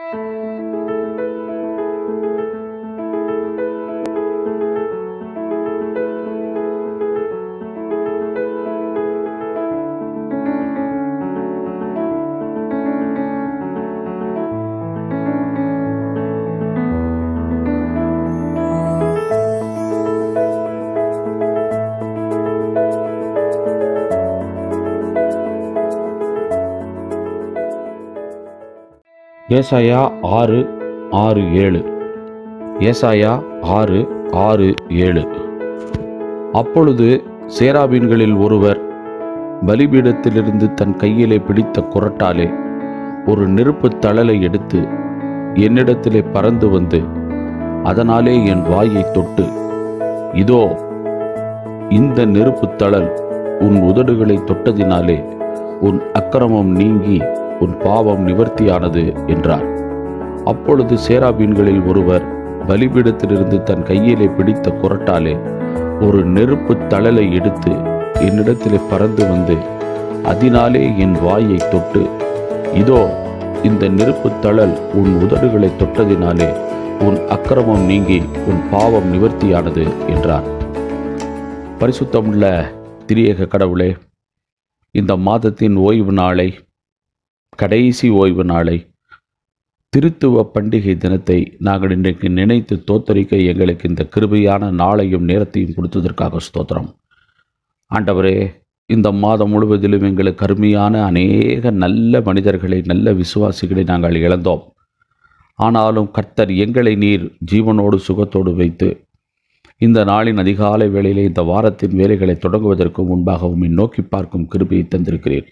ஏசாயா ஆறு ஆறு ஏழு ஏசாயா ஆறு ஆறு ஏழு அப்பொழுது சேராபீன்களில் ஒருவர் பலிபீடத்திலிருந்து தன் கையிலே பிடித்த குரட்டாலே ஒரு நெருப்புத் தழலை எடுத்து என்னிடத்திலே பறந்து வந்து அதனாலே என் வாயை தொட்டு இதோ இந்த நெருப்புத் தழல் உன் உதடுகளை தொட்டதினாலே உன் அக்கிரமம் நீங்கி உன் பாவம் நிவர்த்தியானது என்றார் அப்பொழுது சேராபீன்களில் ஒருவர் பலிபீடத்திலிருந்து தன் கையிலே பிடித்த குரட்டாலே ஒரு நெருப்புத் தழலை எடுத்து என்னிடத்திலே பறந்து வந்து அதனாலே என் வாயை தொட்டு இதோ இந்த நெருப்புத் தழல் உன் உதடுகளை தொட்டதினாலே உன் அக்கிரமம் நீங்கி உன் பாவம் நிவர்த்தியானது என்றார் பரிசுத்தமுள்ள திரியேக கடவுளே இந்த மாதத்தின் ஓய்வு நாளை கடைசி ஓய்வு நாளை திருத்துவ பண்டிகை தினத்தை நாங்கள் இன்றைக்கு நினைத்து தோத்தரிக்க எங்களுக்கு இந்த கிருபையான நாளையும் நேரத்தையும் கொடுத்ததற்காக ஸ்தோத்திரம் ஆண்டவரே இந்த மாதம் முழுவதிலும் எங்களுக்கு அருமையான அநேக நல்ல மனிதர்களை நல்ல விசுவாசிகளை நாங்கள் இழந்தோம் ஆனாலும் கர்த்தர் எங்களை நீர் ஜீவனோடு சுகத்தோடு வைத்து இந்த நாளின் அதிகாலை வேளையிலே இந்த வாரத்தின் வேலைகளை தொடங்குவதற்கு முன்பாக உம்மை நோக்கி பார்க்கும் கிருபையை தந்திருக்கிறீர்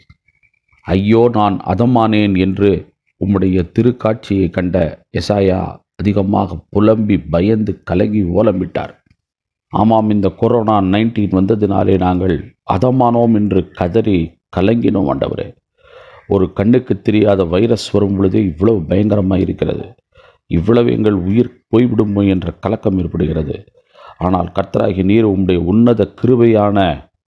ஐயோ நான் அதமானேன் என்று உம்முடைய திருக்காட்சியை கண்ட எசாயா அதிகமாக புலம்பி பயந்து கலங்கி ஓலமிட்டார் ஆமாம் இந்த கொரோனா நைன்டீன் வந்ததினாலே நாங்கள் அதமானோம் என்று கதறி கலங்கினோம் ஆண்டவரே ஒரு கண்ணுக்கு தெரியாத வைரஸ் வரும் பொழுதே இவ்வளவு பயங்கரமாக இருக்கிறது இவ்வளவு எங்கள் உயிர் போய்விடுமோ என்ற கலக்கம் ஏற்படுகிறது ஆனால் கர்த்தராகி நீர் உம்முடைய உன்னத கிருபையான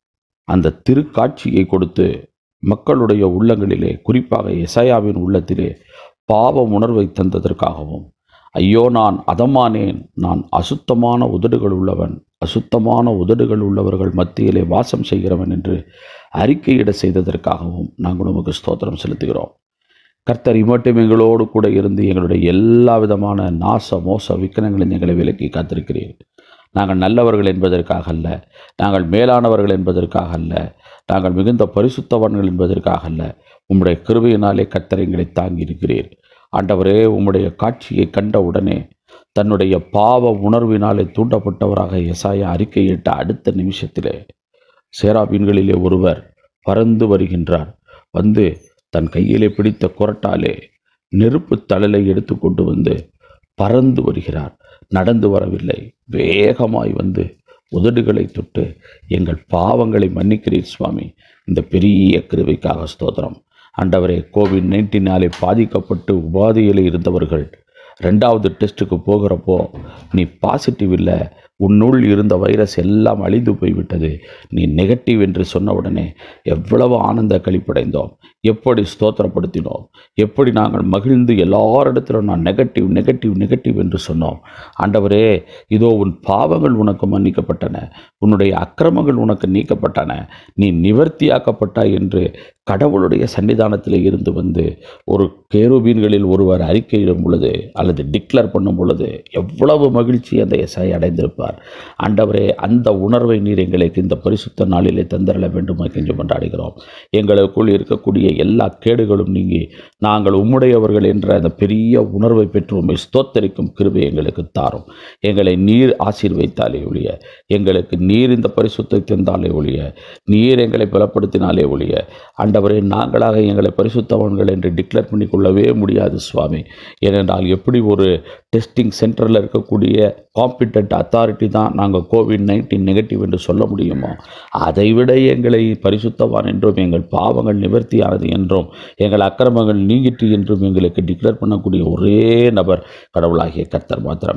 அந்த திருக்காட்சியை கொடுத்து மக்களுடைய உள்ளங்களிலே குறிப்பாக எசையாவின் உள்ளத்திலே பாவ உணர்வை தந்ததற்காகவும் ஐயோ நான் அதமானேன் நான் அசுத்தமான உதடுகள் உள்ளவன் அசுத்தமான உதடுகள் உள்ளவர்கள் மத்தியிலே வாசம் செய்கிறவன் என்று அறிக்கையிட செய்ததற்காகவும் நாங்கள் உமக்கு ஸ்தோத்திரம் செலுத்துகிறோம் கர்த்தர் இம்மட்டும் எங்களோடு கூட இருந்து எங்களுடைய எல்லா விதமான நாச மோச விக்கனங்களின் எங்களை விலக்கி காத்திருக்கிறீர் நாங்கள் நல்லவர்கள் என்பதற்காக அல்ல நாங்கள் மேலானவர்கள் என்பதற்காக அல்ல நாங்கள் மிகுந்த பரிசுத்தவான்கள் என்பதற்காக அல்ல உம்முடைய கிருபையினாலே கர்த்தர் எங்களை தாங்கி இருக்கிறீர் ஆண்டவரே உம்முடைய காட்சியை கண்ட உடனே தன்னுடைய பாவ உணர்வினாலே தூண்டப்பட்டவராக எசாயா அறிக்கையிட்ட அடுத்த நிமிஷத்திலே சேராபீன்களிலே ஒருவர் பறந்து வருகின்றார் வந்து தன் கையிலே பிடித்த குரட்டாலே நெருப்பு தழலை எடுத்து கொண்டு வந்து பறந்து வருகிறார் நடந்து வரவில்லை வேகமாய் வந்து உதடுகளை தொட்டு எங்கள் பாவங்களை மன்னிக்கிறீர் சுவாமி இந்த பெரிய கிருவைக்காக ஸ்தோத்திரம் ஆண்டவரே கோவிட் நைன்டீனாலே பாதிக்கப்பட்டு உபாதையில் இருந்தவர்கள் ரெண்டாவது டெஸ்ட்டுக்கு போகிறப்போ நீ பாசிட்டிவ் இல்லை உன்னுள் இருந்த வைரஸ் எல்லாம் அழிந்து போய்விட்டது நீ நெகட்டிவ் என்று சொன்ன உடனே எவ்வளவு ஆனந்த கழிப்படைந்தோம் எப்படி ஸ்தோத்திரப்படுத்தினோம் எப்படி நாங்கள் மகிழ்ந்து எல்லாரிடத்திலும் நான் நெகட்டிவ் நெகட்டிவ் நெகட்டிவ் என்று சொன்னோம் ஆண்டவரே இதோ உன் பாவங்கள் உனக்கு மன்னிக்கப்பட்டன உன்னுடைய அக்கிரமங்கள் உனக்கு நீக்கப்பட்டன நீ நிவர்த்தியாக்கப்பட்டாய் என்று கடவுளுடைய சன்னிதானத்தில் இருந்து வந்து ஒரு கேருபீன்களில் ஒருவர் அறிக்கையிடும் பொழுது அல்லது டிக்ளேர் பண்ணும் பொழுது எவ்வளவு மகிழ்ச்சி அந்த எஸ்ஐ அடைந்திருப்பார் ஆண்டவரே அந்த உணர்வை நீர் எங்களுக்கு இந்த பரிசுத்த நாளிலே தந்தரல வேண்டும் என்று கொண்டாடுகிறோம் எங்களுக்குள் இருக்கக்கூடிய எல்லா கேடுகளும் நீங்கி நாங்கள் உம்முடையவர்கள் என்ற அந்த பெரிய உணர்வை பெற்று உண்மை ஸ்தோத்தரிக்கும் கிருபை எங்களுக்கு தாரும் எங்களை நீர் ஆசீர்வைத்தாலே ஒழிய எங்களுக்கு நீர் இந்த பரிசுத்தை தந்தாலே ஒழிய நீர் எங்களை பலப்படுத்தினாலே ஒழிய ஆண்டவரே நாங்களாக எங்களை பரிசுத்தவன்கள் என்று டிக்ளேர் பண்ணிக்கொள்ளவே முடியாது சுவாமி ஏனென்றால் எப்படி ஒரு டெஸ்டிங் சென்டரில் இருக்கக்கூடிய காம்பிட்டன்ட் அத்தாரிட்டி தான் நாங்கள் கோவிட் நைன்டீன் நெகட்டிவ் என்று சொல்ல முடியுமோ அதைவிட எங்களை பரிசுத்தவான் என்றும் எங்கள் பாவங்கள் நிவர்த்தியானது என்றும் எங்கள் அக்கிரமங்கள் நீங்கிற்று என்றும் எங்களுக்கு டிக்ளேர் பண்ணக்கூடிய ஒரே நபர் கடவுளாகிய கர்த்தர் மாத்திரமே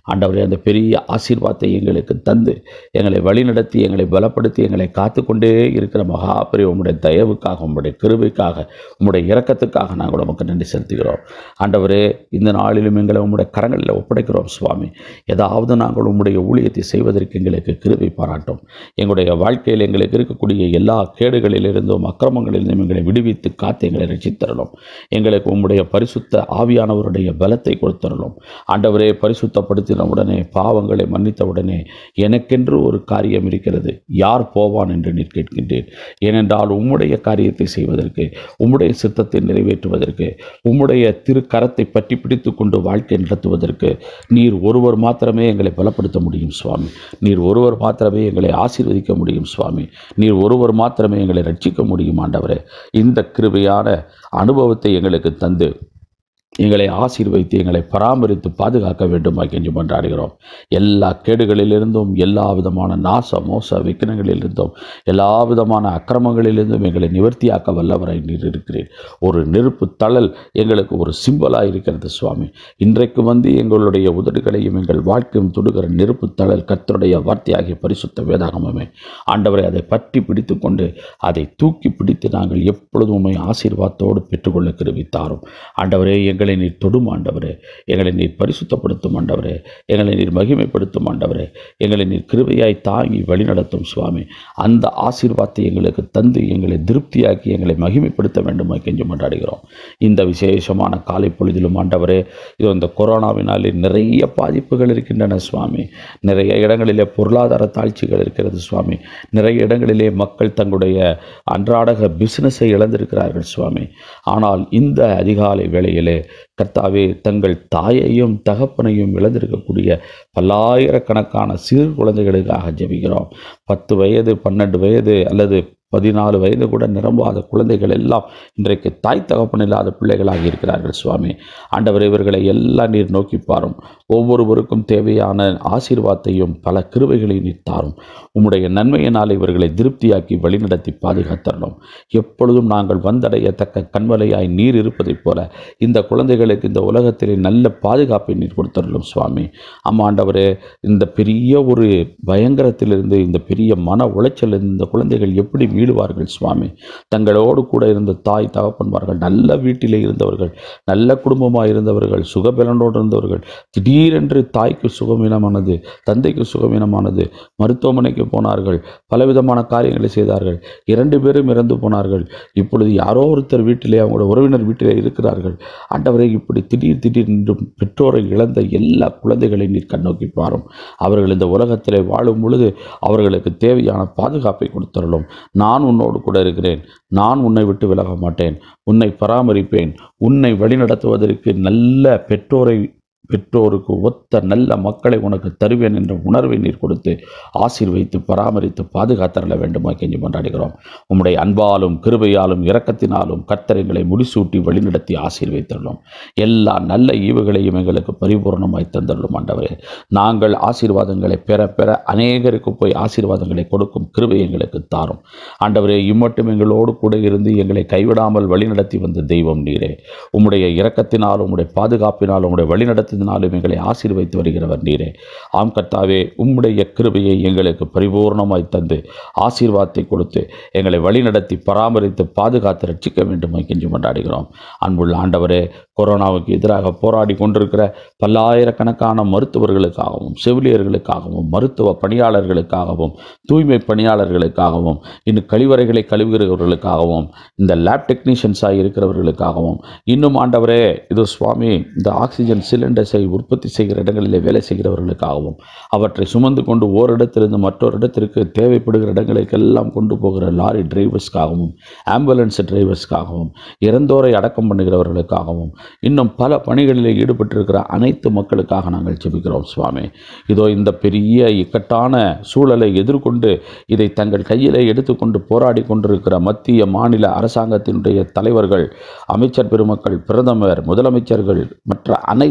ஆண்டவரே அந்த பெரிய ஆசீர்வாதத்தை எங்களுக்கு தந்து எங்களை வழிநடத்தி எங்களை பலப்படுத்தி எங்களை காத்துக்கொண்டே இருக்கிற மகாபெரிய உம்முடைய தயவுக்காக உம்முடைய கிருபைக்காக உம்முடைய இரக்கத்துக்காக நாங்கள் உமக்கு நன்றி செலுத்துகிறோம் ஆண்டவரே இந்த நாளிலும் எங்களை உம்முடைய கரங்களில் ஒப்படைக்கிறோம் சுவாமி ஏதாவது நாங்கள் உம்முடைய ஊழியத்தை செய்வதற்கு எங்களுக்கு கிருபை பாராட்டும் எங்களுடைய வாழ்க்கையில் எங்களுக்கு இருக்கக்கூடிய எல்லா கேடுகளிலிருந்தும் அக்கிரமங்களிலிருந்தும் எங்களை விடுவித்து காத்து எங்களை ரட்சித்தரலும் எங்களுக்கு உம்முடைய பரிசுத்த ஆவியானவருடைய பலத்தை கொடுத்தரலும் ஆண்டவரே பரிசுத்தப்படுத்தின உடனே பாவங்களை மன்னித்த உடனே எனக்கென்று ஒரு காரியம் இருக்கிறது யார் போவான் என்று நீர் கேட்கின்றேன் ஏனென்றால் உம்முடைய காரியத்தை செய்வதற்கு உம்முடைய சித்தத்தை நிறைவேற்றுவதற்கு உம்முடைய திருக்கரத்தை பற்றி பிடித்து கொண்டு வாழ்க்கை நடத்துவதற்கு நீர் ஒருவர் மாத்திரமே எங்களை பலப்படுத்த முடியும் சுவாமி நீர் ஒருவர் மாத்திரமே எங்களை ஆசீர்வதிக்க முடியும் சுவாமி நீர் ஒருவர் மாத்திரமே எங்களை ரட்சிக்க முடியும் ஆண்டவரே இந்த கிருபையான அனுபவத்தை எங்களுக்கு தந்து எங்களை ஆசீர்வைத்து எங்களை பராமரித்து பாதுகாக்க வேண்டுமாய் கெஞ்சி கொண்டாடுகிறோம் எல்லா கேடுகளிலிருந்தும் எல்லா விதமான நாச மோச விக்கினங்களிலிருந்தும் எல்லா விதமான அக்கிரமங்களிலிருந்தும் எங்களை நிவர்த்தியாக்க வல்லவரை நீர் இருக்கிறீர் ஒரு நெருப்பு தழல் எங்களுக்கு ஒரு சிம்பலாக இருக்கிறது சுவாமி இன்றைக்கு வந்து எங்களுடைய உதடுகளையும் எங்கள் வாழ்க்கையும் தொடுகிற நெருப்பு தழல் கர்த்தருடைய வார்த்தையாகிய பரிசுத்த வேதாகமமே ஆண்டவரை அதை பற்றி பிடித்து கொண்டு அதை தூக்கி பிடித்து நாங்கள் எப்பொழுதும் உண்மை ஆசீர்வாதத்தோடு பெற்றுக்கொள்ள கிருவித்தாரும் ஆண்டவரே எங்களை நீர் தொடும் ஆண்டவரே எங்களை நீர் பரிசுத்தப்படுத்தும் ஆண்டவரே எங்களை நீர் மகிமைப்படுத்தும் ஆண்டவரே எங்களை நீர் கிருபையாய் தாங்கி வழிநடத்தும் சுவாமி அந்த ஆசீர்வாதத்தை எங்களுக்கு தந்து எங்களை திருப்தியாக்கி எங்களை மகிமைப்படுத்த வேண்டுமா கெஞ்சி கொண்டாடுகிறோம் இந்த விசேஷமான காலை பொழுதிலும் ஆண்டவரே இது இந்த கொரோனாவினாலே நிறைய பாதிப்புகள் இருக்கின்றன சுவாமி நிறைய இடங்களிலே பொருளாதார தாழ்ச்சிகள் இருக்கிறது சுவாமி நிறைய இடங்களிலே மக்கள் தங்களுடைய அன்றாடக பிசினஸை இழந்திருக்கிறார்கள் சுவாமி ஆனால் இந்த அதிகாலை வேளையிலே கர்த்தாவே தங்கள் தாயையும் தகப்பனையும் இழந்திருக்கக்கூடிய பல்லாயிரக்கணக்கான சிறு குழந்தைகளுக்காக ஜெபிக்கிறோம் பத்து வயது பன்னெண்டு வயது அல்லது பதினாலு வயது கூட நிரம்பாத குழந்தைகள் எல்லாம் இன்றைக்கு தாய் தகப்பன் இல்லாத பிள்ளைகளாக இருக்கிறார்கள் சுவாமி ஆண்டவர் இவர்களை எல்லாம் நீர் நோக்கி பாரும் ஒவ்வொருவருக்கும் தேவையான ஆசீர்வாதத்தையும் பல கிருபைகளையும் நீர் தாரும் உம்முடைய நன்மையினால் இவர்களை திருப்தியாக்கி வழிநடத்தி பாதுகாத்தரணும் எப்பொழுதும் நாங்கள் வந்தடையத்தக்க கண்வலையாய் நீர் இருப்பதைப் போல இந்த குழந்தைகளுக்கு இந்த உலகத்திலே நல்ல பாதுகாப்பை நீர் கொடுத்தரலும் சுவாமி ஆமாண்டவரே இந்த பெரிய ஒரு பயங்கரத்திலிருந்து இந்த பெரிய மன உளைச்சலிருந்து இந்த குழந்தைகள் எப்படி மீளுவார்கள் சுவாமி தங்களோடு கூட இருந்த தாய் தகப்பன்மார்கள் நல்ல வீட்டிலே இருந்தவர்கள் நல்ல குடும்பமாக இருந்தவர்கள் சுகபலனோடு இருந்தவர்கள் திடீரென்று தாய்க்கு சுகமீனமானது தந்தைக்கு சுகமீனமானது மருத்துவமனைக்கு போனார்கள் பலவிதமான காரியங்களை செய்தார்கள் இரண்டு பேரும் இறந்து போனார்கள் இப்பொழுது யாரோ ஒருத்தர் வீட்டிலே அவங்களோட உறவினர் வீட்டிலே இருக்கிறார்கள் ஆண்டவரை இப்படி திடீர் திடீர் என்று பெற்றோரை இழந்த எல்லா குழந்தைகளையும் நீர் கண்ணோக்கி பாரும் அவர்கள் இந்த உலகத்திலே வாழும் பொழுது அவர்களுக்கு தேவையான பாதுகாப்பை கொடுத்தரலும் நான் உன்னோடு கூட இருக்கிறேன் நான் உன்னை விட்டு விலக மாட்டேன் உன்னை பராமரிப்பேன் உன்னை வழிநடத்துவதற்கு நல்ல பெற்றோரை பெற்றோருக்கு ஒத்த நல்ல மக்களை உனக்கு தருவேன் என்ற உணர்வை நீர் கொடுத்து ஆசீர்வைத்து பராமரித்து பாதுகாத்தரல வேண்டுமா கெஞ்சி கொண்டாடுகிறோம் உம்முடைய அன்பாலும் கிருபையாலும் இரக்கத்தினாலும் கர்த்தரைகளை முடிசூட்டி வழிநடத்தி ஆசீர்வைத்தரலும் எல்லா நல்ல ஈவுகளையும் எங்களுக்கு பரிபூர்ணமாய் தந்தரலும் ஆண்டவரே நாங்கள் ஆசீர்வாதங்களை பெற பெற அநேகருக்கு போய் ஆசீர்வாதங்களை கொடுக்கும் கிருபை எங்களுக்கு தாரும் ஆண்டவரே இம்மட்டும் எங்களோடு கூட இருந்து எங்களை கைவிடாமல் வழிநடத்தி வந்த தெய்வம் நீரே உம்முடைய இரக்கத்தினாலும் உம்முடைய பாதுகாப்பினாலும் உம்முடைய வழிநடத்தினாலும் எங்களை ஆசீர்வைத்து வருகிறவர் நீரே ஆம் கர்த்தாவே உம்முடைய கிருபையை எங்களுக்கு பரிபூர்ணமாய் தந்து ஆசீர்வாதத்தை கொடுத்து எங்களை வழிநடத்தி பராமரித்து பாதுகாத்து ரட்சிக்க வேண்டும் கெஞ்சி கொண்டாடுகிறோம் அன்புள்ள ஆண்டவரே கொரோனாவுக்கு எதிராக போராடி கொண்டிருக்கிற பல்லாயிரக்கணக்கான மருத்துவர்களுக்காகவும் செவிலியர்களுக்காகவும் மருத்துவ பணியாளர்களுக்காகவும் தூய்மை பணியாளர்களுக்காகவும் இன்னும் கழிவறைகளை கழுவுகிறவர்களுக்காகவும் இந்த லேப் டெக்னீஷியன்ஸாக இருக்கிறவர்களுக்காகவும் இன்னும் ஆண்டவரே இது சுவாமி இந்த ஆக்சிஜன் சிலிண்டர்ஸை உற்பத்தி செய்கிற இடங்களிலே வேலை செய்கிறவர்களுக்காகவும் அவற்றை சுமந்து கொண்டு ஓரிடத்திலிருந்து மற்றொரு இடத்திற்கு தேவைப்படுகிற இடங்களுக்கெல்லாம் கொண்டு போகிற லாரி டிரைவர்ஸ்க்காகவும் ஆம்புலன்ஸ் டிரைவர்ஸ்க்காகவும் இறந்தோரை அடக்கம் பண்ணுகிறவர்களுக்காகவும் இன்னும் பல பணிகளில் ஈடுபட்டிருக்கிற அனைத்து மக்களுக்காக நாங்கள் ஜெபிக்கிறோம் சுவாமி இதோ இந்த பெரிய இக்கட்டான சூழலை எதிர்கொண்டு இதை தங்கள் கையிலே எடுத்துக்கொண்டு போராடி கொண்டிருக்கிற மத்திய மாநில அரசாங்கத்தினுடைய தலைவர்கள் அமைச்சர் பெருமக்கள் பிரதமர் முதலமைச்சர்கள் மற்ற அனைத்து தலை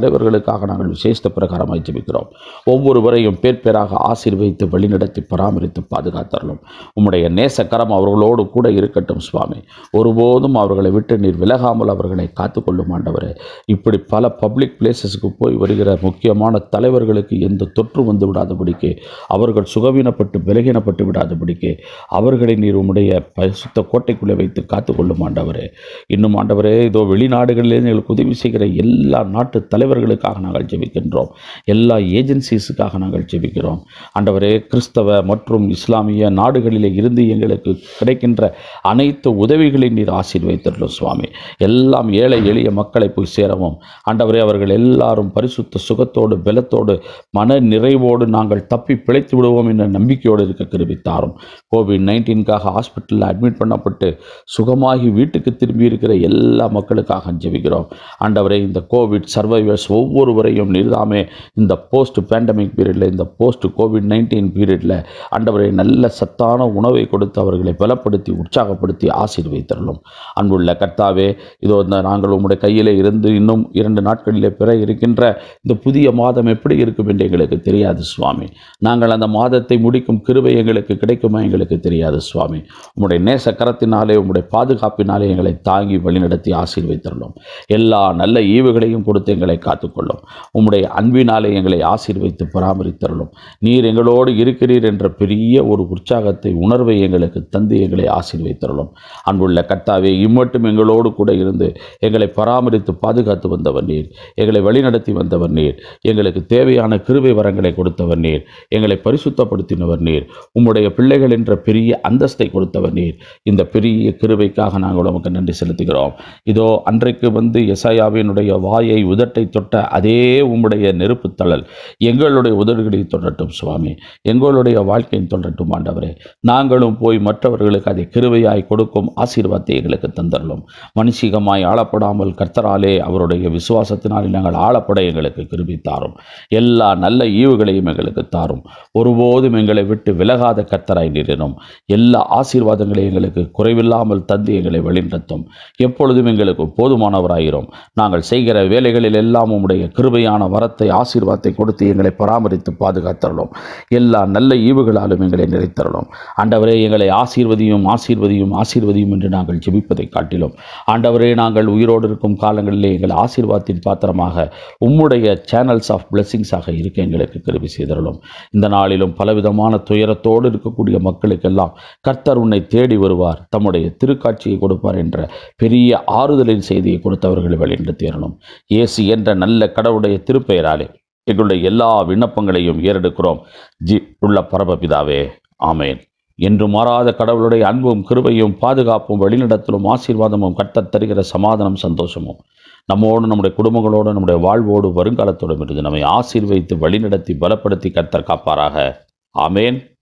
தலைவர்களுக்காக நாங்கள் விசேஷ பிரகாரமாய் ஜெபிக்கிறோம் ஒவ்வொருவரையும் பேர் பேராக ஆசீர்வதித்து வழிநடத்தி பராமரித்து பாதுகாத்தரலும் உம்முடைய நேசக்கரம் அவர்களோடு கூட இருக்கட்டும் சுவாமி ஒருபோதும் அவர்களை விட்டு நீர் விலகாமல் அவர்களை காத்துக்கொள்ளும் ஆண்டவரே இப்படி பல பப்ளிக் பிளேசஸ்க்கு போய் வருகிற முக்கியமான தலைவர்களுக்கு எந்த தொற்று வந்து விடாதபடிக்கு அவர்கள் சுகவீனப்பட்டு விலகினப்பட்டு விடாதபடிக்கு அவர்களை நீர் உம்முடைய பரிசுத்த கோட்டைக்குள்ளே வைத்து காத்துக்கொள்ளும் ஆண்டவரே இன்னும் ஆண்டவரே இதோ வெளிநாடுகளிலே எங்களுக்கு உதவி செய்கிற எல்லா நாட்டு தலைவர்களுக்காக நாங்கள் ஜெபிக்கின்றோம் எல்லா ஏஜென்சிஸுக்காக நாங்கள் ஜெபிக்கிறோம் ஆண்டவரே கிறிஸ்தவ மற்றும் இஸ்லாமிய நாடுகளிலே இருந்து எங்களுக்கு கிடைக்கின்ற அனைத்து உதவிகளை நீர் ஆசீர்வதித்தரலும் சுவாமி எல்லாம் ஏழை எளிய மக்களை போய் சேரவும் ஆண்டவரே அவர்கள் எல்லாரும் பரிசுத்த சுகத்தோடு பலத்தோடு மன நிறைவோடு நாங்கள் தப்பி பிழைத்து விடுவோம் என்ற நம்பிக்கையோடு இருக்க கிருபித்தாரும் கோவிட் நைன்டீனுக்காக ஹாஸ்பிட்டலில் அட்மிட் பண்ணப்பட்டு சுகமாகி வீட்டுக்கு திரும்பி இருக்கிற எல்லா மக்களுக்காக ஜெபிக்கிறோம் ஆண்டவரே இந்த கோவிட் சர்வைவர்ஸ் ஒவ்வொருவரையும் நீர்தாமே இந்த போஸ்ட் பேண்டமிக் பீரியடில் இந்த போஸ்ட் கோவிட் நைன்டீன் பீரியடில் ஆண்டவரை நல்ல சத்தான உணவை கொடுத்து அவர்களை பலப்படுத்தி உற்சாகப்படுத்தி ஆசீர்வதித்தரலும் அன்புள்ள கர்த்தாவே இதோ இந்த நாங்கள் உம்முடைய கையிலே இருந்து இன்னும் இரண்டு நாட்களிலே பிற இருக்கின்ற இந்த புதிய மாதம் எப்படி இருக்கும் என்று எங்களுக்கு தெரியாது சுவாமி நாங்கள் அந்த மாதத்தை முடிக்கும் கிருபை எங்களுக்கு கிடைக்குமா எங்களுக்கு தெரியாது சுவாமி உம்முடைய நேச கரத்தினாலே உம்முடைய பாதுகாப்பினாலே எங்களை தாங்கி வழிநடத்தி ஆசீர்வதித்தரலும் எல்லா நல்ல ஈவுகளையும் கொடுத்து எங்களை காத்துக்கொள்ளும் உம்முடைய அன்பினாலே எங்களை ஆசீர்வைத்து பராமரித்தரலும் நீர் எங்களோடு இருக்கிறீர் என்ற பெரிய ஒரு உற்சாகத்தை உணர்வை எங்களுக்கு தந்து எங்களை ஆசீர்வைத்தரலும் அன்புள்ள கர்த்தாவே இம்மட்டும் எங்களோடு கூட இருந்து எங்களை பராமரித்து பாதுகாத்து வந்தவர் நீர் எங்களை வழிநடத்தி வந்தவர் நீர் எங்களுக்கு தேவையான கிருபை வரங்களை கொடுத்தவர் நீர் எங்களை பரிசுத்தப்படுத்தினவர் நீர் உம்முடைய பிள்ளைகள் என்ற பெரிய அந்தஸ்தை கொடுத்தவர் நீர் இந்த பெரிய கிருபைக்காக நாங்கள் உமக்கு நன்றி செலுத்துகிறோம் இதோ அன்றைக்கு வந்து எசாயாவினுடைய வாயை உதட்டை தொட்ட அதே உம்முடைய நெருப்பு தழல் எங்களுடைய உதடுகளை தொடரட்டும் சுவாமி எங்களுடைய வாழ்க்கையை தொடரட்டும் ஆண்டவரே நாங்களும் போய் மற்றவர்களுக்கு அதை கிருபையாய் கொடுக்கும் ஆசீர்வாதத்தை எங்களுக்கு தந்தரலும் மனுஷிகமாய் ஆளப்படாமல் கர்த்தராலே அவருடைய விசுவாசத்தினால் நாங்கள் ஆளப்பட எங்களுக்கு கிருபி தாரும் எல்லா நல்ல ஈவுகளையும் எங்களுக்கு தாரும் ஒருபோதும் எங்களை விட்டு விலகாத கர்த்தராய் நிறனும் எல்லா ஆசீர்வாதங்களையும் எங்களுக்கு குறைவில்லாமல் தந்து எங்களை வழிநடத்தும் எப்பொழுதும் எங்களுக்கு போதுமானவராயிரும் நாங்கள் செய்கிற வேலைகளில் எல்லாம் உம்முடைய கிருபையான வரத்தை ஆசீர்வாதத்தை கொடுத்து எங்களை பராமரித்து பாதுகாத்தரலும் எல்லா நல்ல ஈவுகளாலும் எங்களை நிறைத்தரலும் ஆண்டவரே எங்களை ஆசீர்வதியும் ஆசீர்வதியும் ஆசீர்வதியும் என்று நாங்கள் ஜெபிப்பதை காட்டிலும் ஆண்டவரே நாங்கள் உயிரோடு இருக்கும் காலங்களிலே எங்கள் ஆசீர்வாதத்தின் பாத்திரமாக உம்முடைய சேனல்ஸ் ஆஃப் பிளெஸிங்ஸாக இருக்க எங்களுக்கு கிருபி செய்தரலும் இந்த நாளிலும் பலவிதமான துயரத்தோடு இருக்கக்கூடிய மக்களுக்கெல்லாம் கர்த்தர் உன்னை தேடி வருவார் தம்முடைய திருக்காட்சியை கொடுப்பார் என்ற பெரிய ஆறுதலின் செய்தியை கொடுத்தவர்களை வழிநடத்தியறணும் இயேசு என்ற நல்ல கடவுளுடைய திருப்பெயராலே எங்களுடைய எல்லா விண்ணப்பங்களையும் ஏறெடுக்கிறோம் ஜி உள்ள பரமபிதாவே ஆமேன் என்று மாறாத கடவுளுடைய அன்பும் கிருபையும் பாதுகாப்பும் வழிநடத்தலும் ஆசீர்வாதமும் கர்த்தர் தருகிற சமாதானம் சந்தோஷமும் நம்மோடு நம்முடைய குடும்பங்களோடு நம்முடைய வாழ்வோடு வருங்காலத்தோடும் இருந்து நம்மை ஆசீர்வதித்து வழிநடத்தி பலப்படுத்தி கர்த்தர் காப்பாராக ஆமேன்